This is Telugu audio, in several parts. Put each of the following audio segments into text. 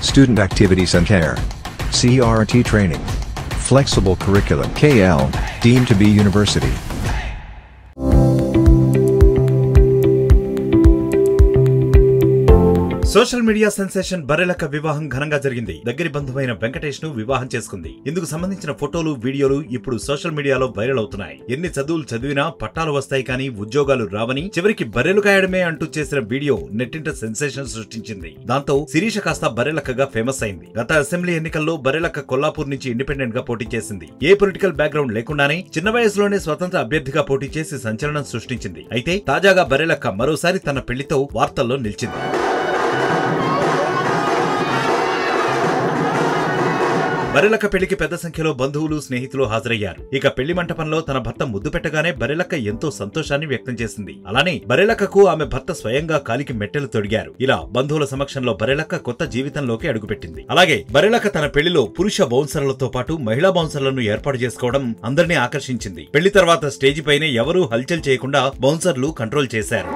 Student activities and care. CRT training. Flexible curriculum KL, deemed to be university. Social media sensation Barrelakka వివాహం ఘనంగా జరిగింది దగ్గరి బంధువైన వెంకటేష్ ను వివాహం చేసుకుంది ఇందుకు సంబంధించిన ఫోటోలు వీడియోలు ఇప్పుడు సోషల్ మీడియాలో వైరల్ అవుతున్నాయి ఎన్ని చదువులు చదివినా పట్టాలు వస్తాయి కానీ ఉద్యోగాలు రావని చివరికి బర్రెలు కాయడమే అంటూ చేసిన వీడియో నెట్టింట సెన్సేషన్ సృష్టించింది దాంతో శిరీష కాస్త బర్రెలక్కగా ఫేమస్ అయింది గత అసెంబ్లీ ఎన్నికల్లో బర్రెలక్క కొల్లాపూర్ నుంచి ఇండిపెండెంట్ గా పోటీ చేసింది ఏ పొలిటికల్ బ్యాక్గ్రౌండ్ లేకుండానే చిన్న వయసులోనే స్వతంత్ర అభ్యర్థిగా పోటీ చేసి సంచలనం సృష్టించింది అయితే తాజాగా బర్రెలక్క మరోసారి తన పెళ్లితో వార్తల్లో నిలిచింది బరెలక్క పెళ్లికి పెద్ద సంఖ్యలో బంధువులు స్నేహితులు హాజరయ్యారు ఇక పెళ్లి మంటపంలో తన భర్త ముద్దు పెట్టగానే బరెలక్క ఎంతో సంతోషాన్ని వ్యక్తం చేసింది అలానే బరెలక్కకు ఆమె భర్త స్వయంగా కాలికి మెట్టెలు తొడిగారు ఇలా బంధువుల సమక్షంలో బరెలక్క కొత్త జీవితంలోకి అడుగుపెట్టింది అలాగే బరెలక్క తన పెళ్లిలో పురుష బౌన్సర్లతో పాటు మహిళా బౌన్సర్లను ఏర్పాటు చేసుకోవడం అందరినీ ఆకర్షించింది పెళ్లి తర్వాత స్టేజి పైనే ఎవరూ హల్చల్ చేయకుండా బౌన్సర్లు కంట్రోల్ చేశారు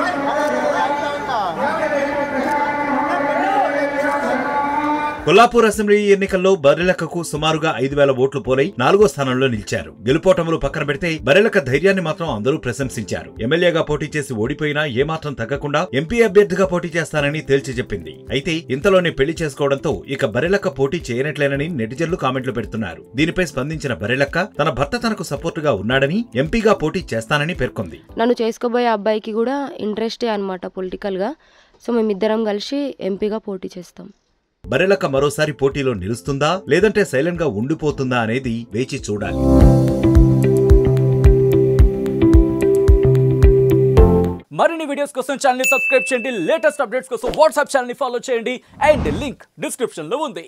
కొల్లాపూర్ అసెంబ్లీ ఎన్నికల్లో బరెలక్కకు సుమారుగా ఐదు వేల ఓట్లు పోలై నాలుగో స్థానంలో నిలిచారు గెలుపోటములు పక్కన పెడితే బరెలక్క ధైర్యాన్ని మాత్రం అందరూ ప్రశంసించారు ఎమ్మెల్యేగా పోటీ చేసి ఓడిపోయినా ఏమాత్రం తగ్గకుండా ఎంపీ అభ్యర్థిగా పోటీ చేస్తానని తేల్చి చెప్పింది అయితే ఇంతలోనే పెళ్లి చేసుకోవడంతో ఇక బరెలక్క పోటీ చేయనట్లేనని నెటిజన్లు కామెంట్లు పెడుతున్నారు దీనిపై స్పందించిన బరెలక్క తన భర్త తనకు సపోర్టుగా ఉన్నాడని ఎంపీగా పోటీ చేస్తానని పేర్కొంది నన్ను చేసుకోబోయే అబ్బాయికి కూడా ఇంట్రెస్టే అనమాట పొలిటికల్గా సో మేమిద్దరం కలిసి ఎంపీగా పోటీ చేస్తాం బరెలక్క మరోసారి పోటీలో నిలుస్తుందా లేదంటే సైలెంట్ గా ఉండిపోతుందా అనేది వేచి చూడాలి మరిన్ని వీడియోస్ కోసం ఛానల్ సబ్స్క్రైబ్ చేయండి లేటెస్ట్ అప్డేట్స్ కోసం వాట్సాప్ ఛానల్ ఫాలో చేయండి అండ్ లింక్ డిస్క్రిప్షన్ లో ఉంది